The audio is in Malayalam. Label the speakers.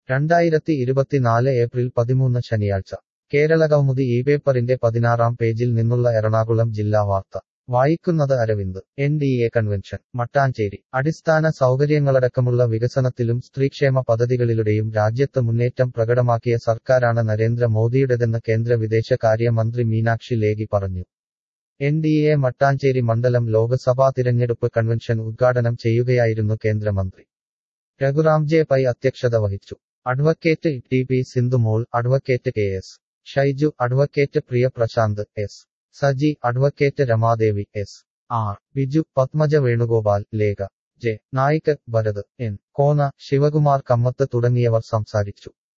Speaker 1: രണ്ടായിരത്തി ഇരുപത്തിനാല് ഏപ്രിൽ പതിമൂന്ന് ശനിയാഴ്ച കേരള കൗമുദി ഈ പേപ്പറിന്റെ പതിനാറാം പേജിൽ നിന്നുള്ള എറണാകുളം ജില്ലാ വാർത്ത വായിക്കുന്നത് Aravind N D A convention Mattancherry അടിസ്ഥാന സൗകര്യങ്ങളടക്കമുള്ള വികസനത്തിലും സ്ത്രീക്ഷേമ പദ്ധതികളിലൂടെയും രാജ്യത്ത് മുന്നേറ്റം പ്രകടമാക്കിയ സർക്കാരാണ് നരേന്ദ്ര മോദിയുടേതെന്ന് കേന്ദ്ര വിദേശകാര്യ മന്ത്രി മീനാക്ഷി ലേഖി പറഞ്ഞു എൻ ഡി എ മട്ടാഞ്ചേരി മണ്ഡലം ലോക്സഭാ തിരഞ്ഞെടുപ്പ് കൺവെൻഷൻ ഉദ്ഘാടനം ചെയ്യുകയായിരുന്നു കേന്ദ്രമന്ത്രി രഘുറാംജെ പൈ അധ്യക്ഷത വഹിച്ചു advocate T P Sindhumol advocate K S Shaiju advocate Priya Prashanth S Saji advocate Ramadevi S R Biju Padmaja Venugopal Lekha J Naik Bharath N Kona Sivakumar Kamath തുടങ്ങിയവർ സംസാരിച്ചു